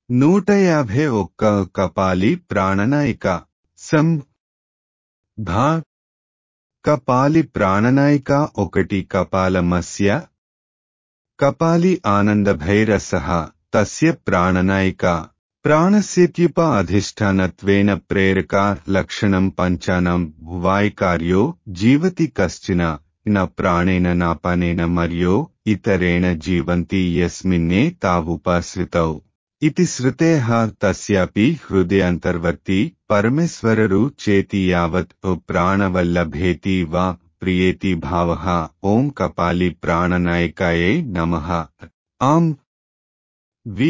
నూట యాభై ఒక్క కపాలి ప్రాణనాయిక సం భా కపాలి ప్రాణనాయిక ఒకటి కపాలమస్య కపాలి ఆనందభైరసః తస్య ప్రాణనాయిక ప్రాణస్యేత్యుప అధిష్టానత్వేన ప్రేరక లక్షణం పంచానం వాయికార్యో జీవతి కశ్చిన న ప్రాణేన నాపానేన మర్యో ఇతరేణ జీవంతి యస్మిన్నే తావుపాశ్రితౌ ఇతి శ్రుతేః తస్యాపి హృదయాంతర్వర్తి పరమేశ్వరరు చేతి యావత్ ప్రాణవల్లభేతి వా ప్రియేతి భావః ఓం కపాలి ప్రాణనాయకాయై నమః ఆం వి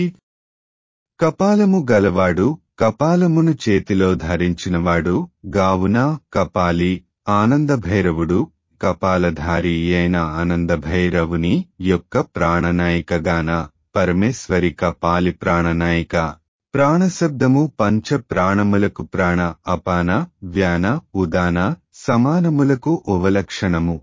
కపాలము గలవాడు కపాలమును చేతిలో ధరించినవాడు గావున కపాలి ఆనందభైరవుడు కపాలధారి అయిన ఆనందభైరవుని యొక్క ప్రాణనాయికగాన పరమేశ్వరి కపాలి ప్రాణనాయిక ప్రాణశబ్దము పంచ ప్రాణములకు ప్రాణ అపాన వ్యాన ఉదాన సమానములకు ఉపలక్షణము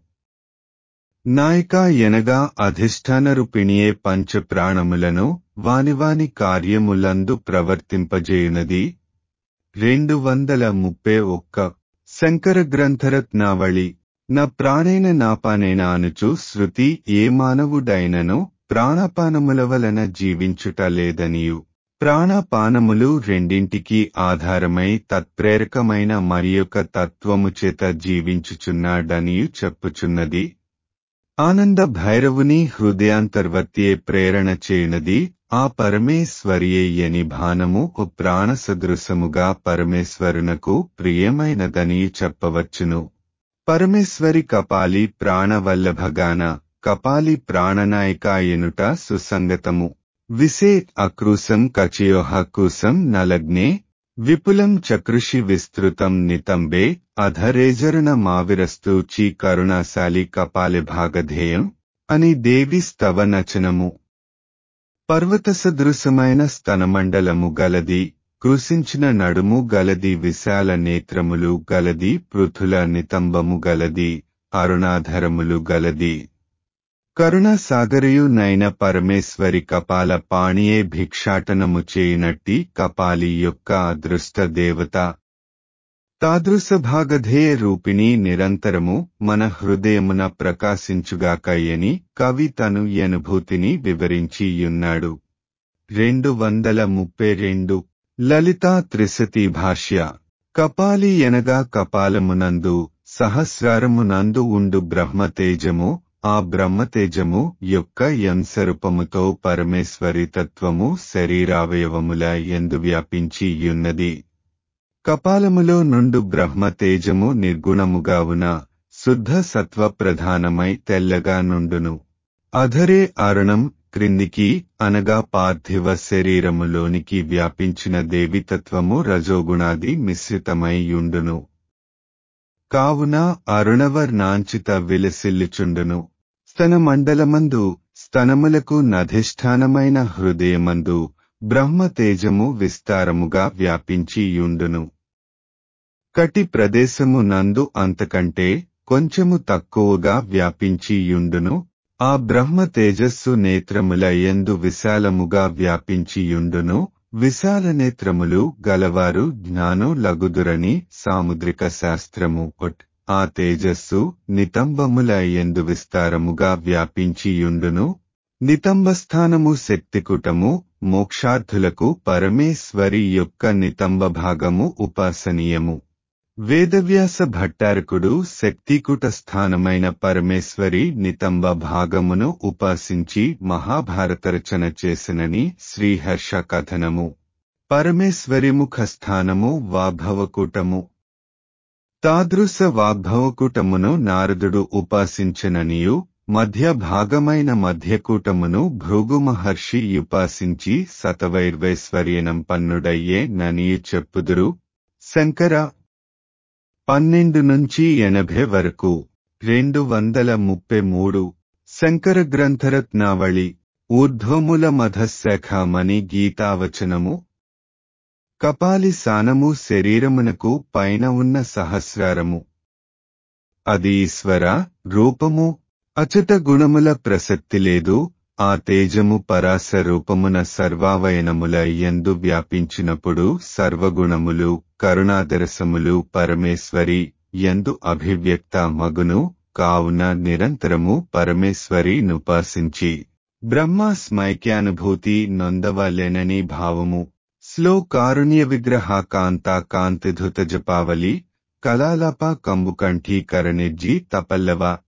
నాయిక ఎనగా అధిష్టానరూపిణియే పంచ ప్రాణములను వానివాని కార్యములందు ప్రవర్తింపజేయునది రెండు వందల ముప్పై ఒక్క శంకర గ్రంథరత్నావళి నా ప్రాణేన నాపానేన అనుచు శృతి ఏ మానవుడైనను ప్రాణపానముల వలన జీవించుట లేదనియు ప్రాణపానములు రెండింటికి ఆధారమై తత్ప్రేరకమైన మరియొక తత్వము చేత జీవించుచున్నాడనియు చెప్పుచున్నది ఆనంద భైరవుని హృదయాంతర్వర్తియే ప్రేరణ చేయునది ఆ పరమేశ్వరియే యని భానము ప్రాణ సదృశముగా పరమేశ్వరునకు ప్రియమైనదని చెప్పవచ్చును పరమేశ్వరి కపాలి ప్రాణవల్లభగాన కపాలి ప్రాణనాయిక ఎనుట సుసంగతము విసే అక్రూసం కచయోహ కూసం నలగ్నే విపులం చకృషి విస్తృతం నితంబే అధరేజరణ మావిరస్తు చీ కరుణాశాలి కపాలి భాగధేయం అని దేవి స్తవనచనము పర్వత సదృశమైన స్తనమండలము గలది కృషించిన నడుము గలది విశాల నేత్రములు గలది పృథుల నితంబము గలది అరుణాధరములు గలది కరుణాసాగరయు నైన పరమేశ్వరి కపాల పాణియే భిక్షాటనము చేయునట్టి కపాలి యొక్క అదృష్ట దేవత తాదృశ భాగధేయ రూపిణి నిరంతరము మన హృదయమున ప్రకాశించుగాకయ్యని కవి తను ఈ అనుభూతిని వివరించియున్నాడు రెండు వందల ముప్పై రెండు లలితా త్రిశతి భాష్య కపాలి ఎనగా కపాలమునందు సహస్రారమునందు ఉండు బ్రహ్మతేజము ఆ బ్రహ్మతేజము యొక్క యంసరూపముతో పరమేశ్వరి తత్వము శరీరావయవముల ఎందు వ్యాపించి యున్నది కపాలములో నుండు బ్రహ్మతేజము నిర్గుణముగావున శుద్ధ సత్వ ప్రధానమై తెల్లగా నుండును అధరే అరుణం క్రిందికి అనగా పార్థివ శరీరములోనికి వ్యాపించిన దేవితత్వము రజోగుణాది మిశ్రితమై యుండును కావున అరుణవర్ణాంచిత విలసిల్లుచుండును స్తన మండలమందు స్తనములకు నధిష్టానమైన హృదయమందు బ్రహ్మతేజము విస్తారముగా వ్యాపించి యుండును కటి ప్రదేశము నందు అంతకంటే కొంచెము తక్కువగా వ్యాపించి యుండును ఆ బ్రహ్మ తేజస్సు నేత్రముల ఎందు విశాలముగా వ్యాపించియుండును విశాల నేత్రములు గలవారు జ్ఞాను లగుదురని సాముద్రిక శాస్త్రము ఒట్ ఆ తేజస్సు నితంబముల ఎందు విస్తారముగా వ్యాపించియుండును నితంబస్థానము శక్తికుటము మోక్షార్థులకు పరమేశ్వరి యొక్క నితంబ భాగము ఉపాసనీయము వేదవ్యాస భట్టారకుడు శక్తికుట స్థానమైన పరమేశ్వరి నితంబ భాగమును ఉపాసించి మహాభారత రచన చేసినని శ్రీహర్ష కథనము పరమేశ్వరి ముఖ స్థానము వాభవకూటము తాదృశ వాగ్భవకూటమును నారదుడు ఉపాసించననియు మధ్య భాగమైన మధ్యకూటమును భృగు మహర్షి ఉపాసించి సతవైర్వైశ్వర్యనం పన్నుడయ్యే ననియు చెప్పుదురు శంకర పన్నెండు నుంచి ఎనభై వరకు రెండు వందల ముప్పై మూడు శంకర గ్రంథరత్నావళి ఊర్ధ్వముల మధశాఖమని గీతావచనము కపాలి సానము శరీరమునకు పైన ఉన్న సహస్రారము అది ఈశ్వర రూపము అచట గుణముల ప్రసక్తి లేదు ఆ తేజము పరాస రూపమున సర్వావయనముల ఎందు వ్యాపించినప్పుడు సర్వగుణములు కరుణాదరసములు పరమేశ్వరి ఎందు అభివ్యక్త మగును కావున నిరంతరము పరమేశ్వరి నుపాసించి బ్రహ్మ స్మైక్యానుభూతి నొందవలెనని భావము స్లో కారుణ్య విగ్రహ కాంతా కాంతిధుత జపావలి కళాలప కంబుకంఠీకరణిజ్జి తపల్లవ